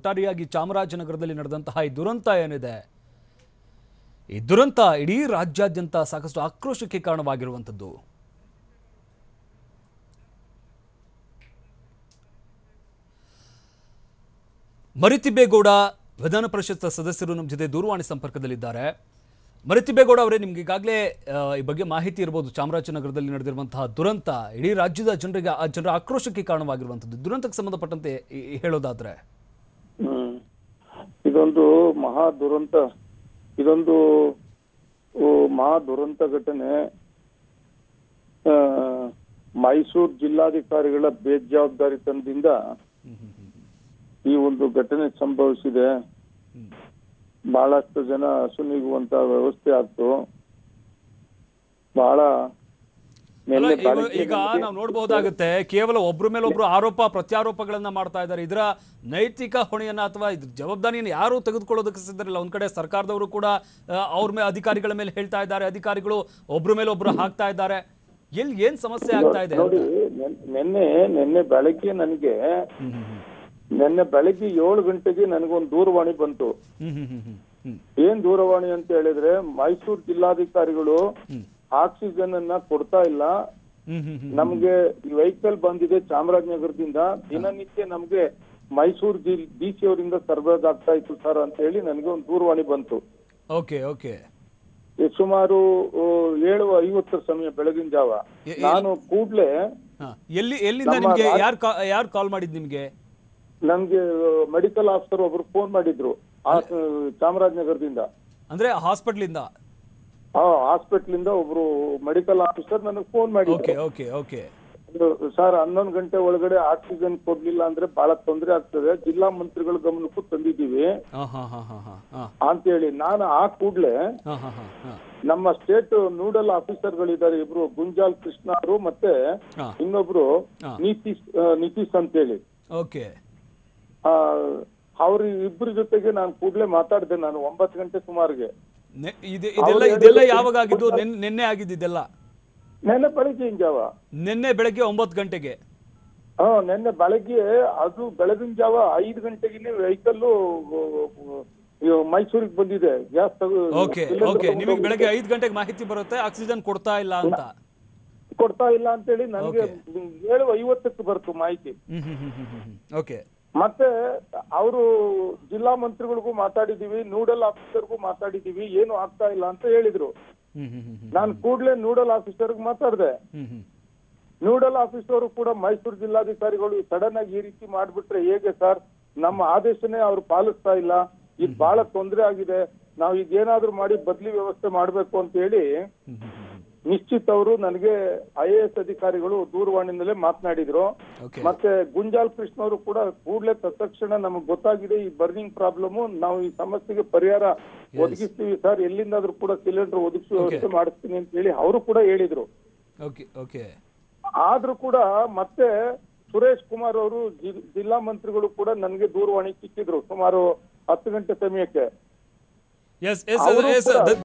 ಒಟ್ಟಾರೆಯಾಗಿ ಚಾಮರಾಜನಗರದಲ್ಲಿ ನಡೆದಂತಹ ಈ ದುರಂತ ಏನಿದೆ ಈ ದುರಂತ ಇಡೀ ರಾಜ್ಯಾದ್ಯಂತ ಸಾಕಷ್ಟು ಆಕ್ರೋಶಕ್ಕೆ ಕಾರಣವಾಗಿರುವಂಥದ್ದು ಮರಿತಿಬ್ಬೇಗೌಡ ವಿಧಾನ ಪರಿಷತ್ ಸದಸ್ಯರು ನಮ್ಮ ಜೊತೆ ದೂರವಾಣಿ ಸಂಪರ್ಕದಲ್ಲಿದ್ದಾರೆ ಮರಿತಿಬ್ಬೇಗೌಡ ಅವರೇ ನಿಮ್ಗೆ ಈಗಾಗಲೇ ಆ, ಈ ಬಗ್ಗೆ ಮಾಹಿತಿ ಇರ್ಬೋದು ಚಾಮರಾಜನಗರದಲ್ಲಿ ನಡೆದಿರುವಂತಹ ದುರಂತ ಇಡೀ ರಾಜ್ಯದ ಜನರಿಗೆ ಆ ಜನರ ಆಕ್ರೋಶಕ್ಕೆ ಕಾರಣವಾಗಿರುವಂಥದ್ದು ದುರಂತಕ್ಕೆ ಸಂಬಂಧಪಟ್ಟಂತೆ ಈ- ಈ ಹೇಳೋದಾದ್ರೆ ಹ್ಮ್ ಇದೊಂದು ಮಹಾ ದುರಂತ ಇದೊಂದು ಓ, ಮಹಾ ದುರಂತ ಘಟನೆ ಆ, ಮೈಸೂರು ಜಿಲ್ಲಾಧಿಕಾರಿಗಳ ಬೇಜವಾಬ್ದಾರಿತನದಿಂದ ಈ ಒಂದು ಘಟನೆ ಸಂಭವಿಸಿದೆ ಬಹಳಷ್ಟು ಜನ ಅಸುನೀಗುವಂತ ವ್ಯವಸ್ಥೆ ಆಗ್ತು ಬಹಳ ಅಲ್ಲ, ನಿನ್ನೆ ಇವ- ಬೆಳಗ್ಗೆ ಈಗ ನಮ್ಗೆ- ನಾವು ನೋಡಬಹುದಾಗುತ್ತೆ ಕೇವಲ ಒಬ್ರ ಮೇಲೆ ಒಬ್ರು ಆರೋಪ ಪ್ರತ್ಯಾರೋಪಗಳನ್ನ ಮಾಡ್ತಾ ಇದ್ದಾರೆ ಇದರ ನೈತಿಕ ಹೊಣೆಯನ್ನ ಅಥವಾ ಇದ್ರ ಜವಾಬ್ದಾರಿಯನ್ನು ಯಾರು ತೆಗೆದುಕೊಳ್ಳೋದಕ್ಕೆ ಸಿದ್ಧರಿಲ್ಲ ಒಂದ್ ಕಡೆ ಸರ್ಕಾರದವರು ಕೂಡ ಆ, ಅವ್ರ ಮೇಲೆ ಅಧಿಕಾರಿಗಳ ಮೇಲೆ ಹೇಳ್ತಾ ಇದ್ದಾರೆ ಅಧಿಕಾರಿಗಳು ಒಬ್ರ ಮೇಲೆ ಒಬ್ರು ಹಾಕ್ತಾ ಇದ್ದಾರೆ ಎಲ್ಲಿ ಏನ್ ಸಮಸ್ಯೆ ಆಗ್ತಾ ಇದೆ ನೋಡಿ ಅಂತ? ನೆನ್- ನಿನ್ನೆ ನಿನ್ನೆ ಬೆಳಗ್ಗೆ ನನಗೆ ಹ್ಮ್ ಹ್ಮ್ ಹ್ಮ್. ನಿನ್ನೆ ಬೆಳಗ್ಗೆ ಏಳು ಗಂಟೆಗೆ ನನಗೊಂದು ದೂರವಾಣಿ ಬಂತು ಹ್ಮ್ ಹ್ಮ್ ಹ್ಮ್ ಹ್ಮ್ ಹ್ಮ್ ಏನ್ ದೂರವಾಣಿ ಅಂತ ಹೇಳಿದ್ರೆ ಮೈಸೂರು ಜಿಲ್ಲಾಧಿಕಾರಿಗಳು ಆಕ್ಸಿಜನ್ ಅನ್ನ ಕೊಡ್ತಾ ಇಲ್ಲ ಹ್ಮ್ ಹ್ಮ್ ಹ್ಮ್ ನಮ್ಗೆ ಈ ವೆಹಿಕಲ್ ಬಂದಿದೆ ಚಾಮರಾಜನಗರದಿಂದ ದಿನನಿತ್ಯ ನಮ್ಗೆ ಮೈಸೂರು ಜಿಲ್ ಡಿ ಸಿ ಅವರಿಂದ ಸರಬರಾಜಾಗ್ತಾ ಇತ್ತು ಸರ್ ಅಂತ ಹೇಳಿ ನನಗೆ ಒಂದು ದೂರವಾಣಿ ಬಂತು ಓಕೆ ಓಕೆ ಈ ಸುಮಾರು ಆ, ಏಳು ಐವತ್ತರ ಸಮಯ ಬೆಳಗಿನ ಜಾವ ಎ- ನಾನು ಕೂಡ್ಲೆ ಹಾ ಎಲ್ಲಿ ಎಲ್ಲಿಂದ ನಮ್ಮ ನಿಮ್ಗೆ ರಾಜ್- ಯಾರು ಯಾರು ಕಾಲ್ ಮಾಡಿದ್ ನಿಮ್ಗೆ ನಮ್ಗೆ ಮೆಡಿಕಲ್ ಆಫೀಸರ್ ಒಬ್ರು ಫೋನ್ ಮಾಡಿದ್ರು ಆ, ಚಾಮರಾಜನಗರದಿಂದ ಅಂದ್ರೆ ಹಾಸ್ಪಿಟ್ಲಿಂದ ಆ ಹಾಸ್ಪಿಟಲ್ ಇಂದ ಒಬ್ರು ಮೆಡಿಕಲ್ ಆಫೀಸರ್ ನನಗೆ ಫೋನ್ ಓಕೆ ಮಾಡಿದ್ರು ಓಕೆ ಓಕೆ ಸರ್ ಹನ್ನೊಂದು ಗಂಟೆ ಒಳಗಡೆ ಆಕ್ಸಿಜನ್ ಕೊಡ್ಲಿಲ್ಲ ಅಂದ್ರೆ ಬಹಳ ತೊಂದರೆ ಆಗ್ತದೆ ಜಿಲ್ಲಾ ಮಂತ್ರಿಗಳ ಗಮನಕ್ಕೂ ತಂದಿದ್ದೀವಿ ಹಾ ಹಾ ಹಾ ಹಾ ಹಾ ಹಾ ಅಂತ ಹೇಳಿ ನಾನು ಆ ಕೂಡ್ಲೆ ಹಾ ಹಾ ಹಾ ಹಾ ನಮ್ಮ ಸ್ಟೇಟ್ ನೂಡಲ್ ಆಫೀಸರ್ಗಳಿದ್ದಾರೆ ಇಬ್ರು ಗುಂಜಾಲ್ ಕೃಷ್ಣ ಅವರು ಮತ್ತೆ ಹಾ. ಇನ್ನೊಬ್ರು ಹಾ. ನಿತೀಶ್ ಆ, ನಿತೀಶ್ ಅಂತೇಳಿ ಓಕೆ ಆ, ಅವ್ರ ಇಬ್ಬರ ಜೊತೆಗೆ ನಾನು ಕೂಡ್ಲೆ ಮಾತಾಡಿದೆ ನಾನು ಒಂಬತ್ತು ಗಂಟೆ ಸುಮಾರಿಗೆ ನೆ- ಇದೆ ಇದೆಲ್ಲ ಅವ್ರು ಇದೆಲ್ಲ ಹೇಳಿದ್ರು ಯಾವಾಗ ಆಗಿದ್ದು ಫುಡ್ ನೆನ್- ನಿನ್ನೆ ಆಗಿದ್ದು ಇದೆಲ್ಲ ನೆನ್ನೆ ಬೆಳಗಿನ ಜಾವ ನಿನ್ನೆ ಬೆಳಗ್ಗೆ ಒಂಬತ್ತು ಗಂಟೆಗೆ ಹಾ ನಿನ್ನೆ ಬೆಳಗ್ಗೆ ಅದು ಬೆಳಗಿನ ಜಾವ ಐದು ಗಂಟೆಗೆ ವೆಹಿಕಲ್ ಮೈಸೂರಿಗೆ ಬಂದಿದೆ ಗ್ಯಾಸ್ ಓಕೆ ಓಕೆ ನಿಮಗೆ ಬೆಳಗ್ಗೆ ಐದು ಗಂಟೆಗೆ ಮಾಹಿತಿ ಬರುತ್ತೆ ಆಕ್ಸಿಜನ್ ಕೊಡ್ತಾ ಇಲ್ಲ ಅಂತ ಕೊಡ್ತಾ ಇಲ್ಲ ಅಂತೇಳಿ ನನಗೆ ಏಳು ಐವತ್ತಕ್ಕೆ ಬರ್ತು ಮಾಹಿತಿ ಹ್ಮ್ ಹ್ಮ್ ಹ್ಮ್ ಹ್ಮ್ ಹ್ಮ್ ಓಕೆ ಮತ್ತೆ ಅವರು ಜಿಲ್ಲಾ ಮಂತ್ರಿಗಳಿಗೂ ಮಾತಾಡಿದೀವಿ ನೂಡಲ್ ಆಫೀಸರ್ಗೂ ಮಾತಾಡಿದೀವಿ ಏನು ಆಗ್ತಾ ಇಲ್ಲ ಅಂತ ಹೇಳಿದ್ರು ಹ್ಮ್ ಹ್ಮ್ ಹ್ಮ್ ಹ್ಮ್ ನಾನು ಕೂಡ್ಲೆ ನೂಡಲ್ ಆಫೀಸರ್ಗೆ ಮಾತಾಡಿದೆ ಹ್ಮ್ ಹ್ಮ್ ನೂಡಲ್ ಆಫೀಸರು ಕೂಡ ಮೈಸೂರು ಜಿಲ್ಲಾಧಿಕಾರಿಗಳು ಸಡನ್ ಆಗಿ ಈ ರೀತಿ ಮಾಡ್ಬಿಟ್ರೆ ಹೇಗೆ ಸರ್ ನಮ್ಮ ಆದೇಶನೇ ಅವ್ರು ಪಾಲಿಸ್ತಾ ಇಲ್ಲ ಇದು ಬಹಳ ತೊಂದರೆ ಆಗಿದೆ ನಾವು ಈಗ ಏನಾದ್ರೂ ಮಾಡಿ ಬದಲಿ ವ್ಯವಸ್ಥೆ ಮಾಡ್ಬೇಕು ಅಂತ ಹೇಳಿ ಹ್ಮ್ ಹ್ಮ್ ಹ್ಮ್ ನಿಶ್ಚಿತ್ ಅವರು ನನಗೆ ಐ ಎ ಎಸ್ ಅಧಿಕಾರಿಗಳು ದೂರವಾಣಿನಲ್ಲೇ ಮಾತನಾಡಿದ್ರು ಓಕೆ ಮತ್ತೆ ಗುಂಜಾಲ್ ಕೃಷ್ಣ ಅವರು ಕೂಡ ಕೂಡಲೇ ತತ್ಕ್ಷಣ ನಮಗೆ ಗೊತ್ತಾಗಿದೆ ಈ ಬರ್ನಿಂಗ್ ಪ್ರಾಬ್ಲಮ್ ನಾವು ಈ ಸಮಸ್ಯೆಗೆ ಪರಿಹಾರ ಒದಗಿಸ್ತೀವಿ ಸರ್ ಎಲ್ಲಿಂದಾದ್ರೂ ಕೂಡ ಸಿಲಿಂಡರ್ ಒದಗಿಸುವ ವ್ಯವಸ್ಥೆ ಮಾಡಿಸ್ತೀನಿ ಅಂತ ಹೇಳಿ ಅವರು ಕೂಡ ಹೇಳಿದ್ರು ಓಕೆ ಓಕೆ ಆದ್ರೂ ಕೂಡ ಮತ್ತೆ ಸುರೇಶ್ ಕುಮಾರ್ ಅವರು ಜಿ- ಜಿಲ್ಲಾ ಮಂತ್ರಿಗಳು ಕೂಡ ನನಗೆ ದೂರವಾಣಿ ಸಿಕ್ಕಿದ್ರು ಸುಮಾರು ಹತ್ತು ಗಂಟೆ ಸಮಯಕ್ಕೆ ಎಸ್ ಎಸ್ ಅವರು ಎಸ್ ಕೂಡ-